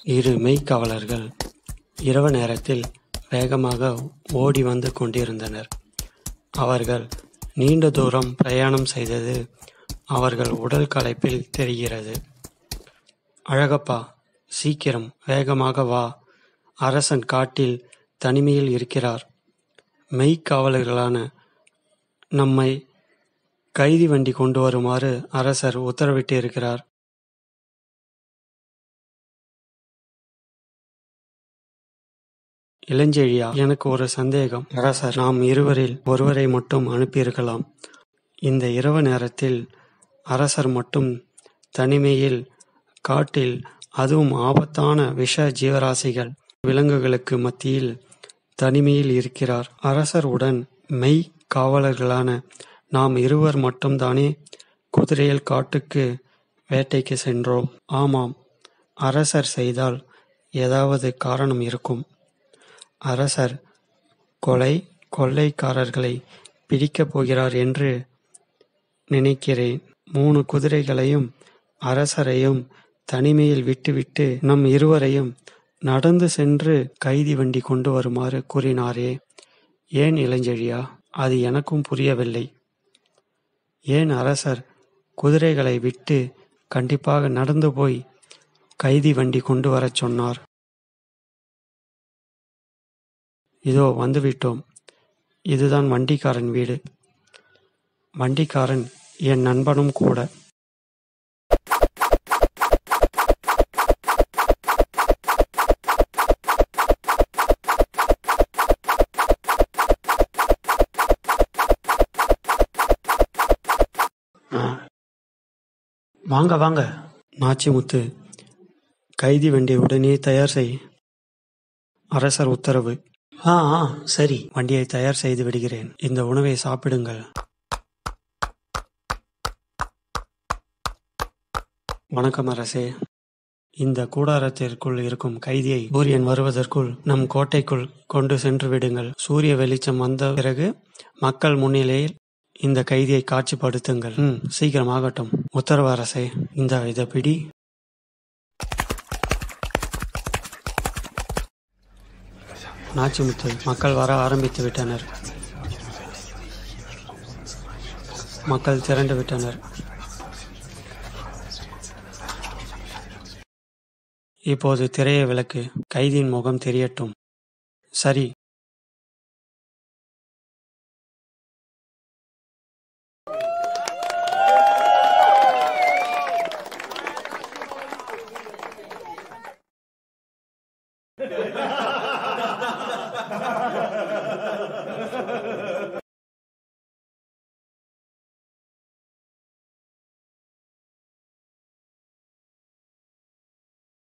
இரு மெய்க்காவலர்கள் இரவு நேரத்தில் வேகமாக ஓடி வந்து கொண்டிருந்தனர் அவர்கள் நீண்ட தூரம் பிரயாணம் செய்தது அவர்கள் உடல் களைப்பில் தெரிகிறது அழகப்பா சீக்கிரம் வேகமாக வா அரசன் காட்டில் தனிமையில் இருக்கிறார் மெய்க்காவலர்களான நம்மை கைதி வண்டி கொண்டு வருமாறு அரசர் உத்தரவிட்டிருக்கிறார் இளஞ்செழியா எனக்கு ஒரு சந்தேகம் அரசர் நாம் இருவரில் ஒருவரை மட்டும் அனுப்பியிருக்கலாம் இந்த இரவு நேரத்தில் அரசர் மட்டும் தனிமையில் காட்டில் அதுவும் ஆபத்தான விஷ ஜீவராசிகள் விலங்குகளுக்கு மத்தியில் தனிமையில் இருக்கிறார் அரசர் உடன் மெய் காவலர்களான நாம் இருவர் மட்டும்தானே குதிரையில் காட்டுக்கு வேட்டைக்கு சென்றோம் ஆமாம் அரசர் செய்தால் ஏதாவது காரணம் இருக்கும் அரசர் கொலை கொள்ளைக்காரர்களை பிடிக்கப் போகிறார் என்று நினைக்கிறேன் மூணு குதிரைகளையும் அரசரையும் தனிமையில் விட்டுவிட்டு நம் இருவரையும் நடந்து சென்று கைதி வண்டி கொண்டு வருமாறு கூறினாரே ஏன் இளஞ்செழியா அது எனக்கும் புரியவில்லை ஏன் அரசர் குதிரைகளை விட்டு கண்டிப்பாக நடந்து போய் கைதி வண்டி கொண்டு வரச் சொன்னார் இதோ வந்துவிட்டோம் இதுதான் வண்டிக்காரன் வீடு வண்டிக்காரன் என் நண்பனும் கூட வாங்க வாங்க நாச்சிமுத்து கைதி வண்டியை உடனே தயார் செய் அரசர் உத்தரவு ஆ ஆ சரி வண்டியை தயார் செய்து விடுகிறேன் இந்த உணவை சாப்பிடுங்கள் வணக்கம் அரசே இந்த கூடாரத்திற்குள் இருக்கும் கைதியை சூரியன் வருவதற்குள் நம் கோட்டைக்குள் கொண்டு சென்று விடுங்கள் சூரிய வெளிச்சம் வந்த பிறகு மக்கள் முன்னிலையில் இந்த கைதியை காட்சிப்படுத்துங்கள் ம் சீக்கிரம் ஆகட்டும் உத்தரவு அரசே இந்த இதை பிடி நாச்சிமுத்து மக்கள் வர ஆரம்பித்து விட்டனர் மக்கள் திரண்டு விட்டனர் இப்போது திரையை விளக்கு கைதியின் முகம் தெரியட்டும் சரி